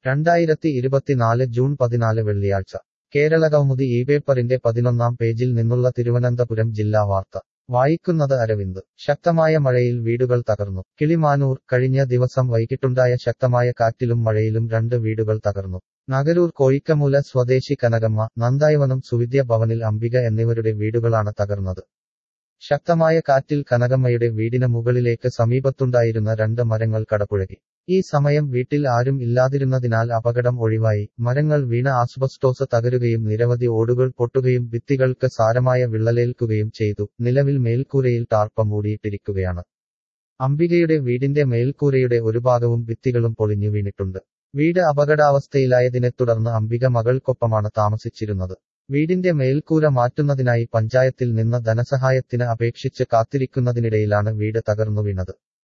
രണ്ടായിരത്തി ഇരുപത്തിനാല് ജൂൺ പതിനാല് വെള്ളിയാഴ്ച കേരളകൗമുദി ഈ പേപ്പറിന്റെ പതിനൊന്നാം പേജിൽ നിന്നുള്ള തിരുവനന്തപുരം ജില്ലാ വാർത്ത വായിക്കുന്നത് അരവിന്ദ് ശക്തമായ മഴയിൽ വീടുകൾ തകർന്നു കിളിമാനൂർ കഴിഞ്ഞ ദിവസം വൈകിട്ടുണ്ടായ ശക്തമായ കാറ്റിലും മഴയിലും രണ്ട് വീടുകൾ തകർന്നു നഗരൂർ കോയിക്കമൂല സ്വദേശി കനകമ്മ നന്ദായവനം സുവിദ്യ ഭവനിൽ അംബിക എന്നിവരുടെ വീടുകളാണ് തകർന്നത് ശക്തമായ കാറ്റിൽ കനകമ്മയുടെ വീടിന് മുകളിലേക്ക് സമീപത്തുണ്ടായിരുന്ന രണ്ട് മരങ്ങൾ കടപുഴകി ഈ സമയം വീട്ടിൽ ആരും ഇല്ലാതിരുന്നതിനാൽ അപകടം ഒഴിവായി മരങ്ങൾ വീണ ആസ്ബസ്റ്റോസ് തകരുകയും നിരവധി ഓടുകൾ പൊട്ടുകയും ഭിത്തികൾക്ക് സാരമായ വിള്ളലേൽക്കുകയും ചെയ്തു നിലവിൽ മേൽക്കൂരയിൽ ടാർപ്പ മൂടിയിട്ടിരിക്കുകയാണ് അംബികയുടെ വീടിന്റെ മേൽക്കൂരയുടെ ഒരു ഭാഗവും ഭിത്തികളും പൊളിഞ്ഞു വീണിട്ടുണ്ട് വീട് അപകടാവസ്ഥയിലായതിനെ തുടർന്ന് അംബിക മകൾക്കൊപ്പമാണ് താമസിച്ചിരുന്നത് വീടിന്റെ മേൽക്കൂര മാറ്റുന്നതിനായി പഞ്ചായത്തിൽ നിന്ന് ധനസഹായത്തിന് അപേക്ഷിച്ച് കാത്തിരിക്കുന്നതിനിടയിലാണ് വീട് തകർന്നു വീണത്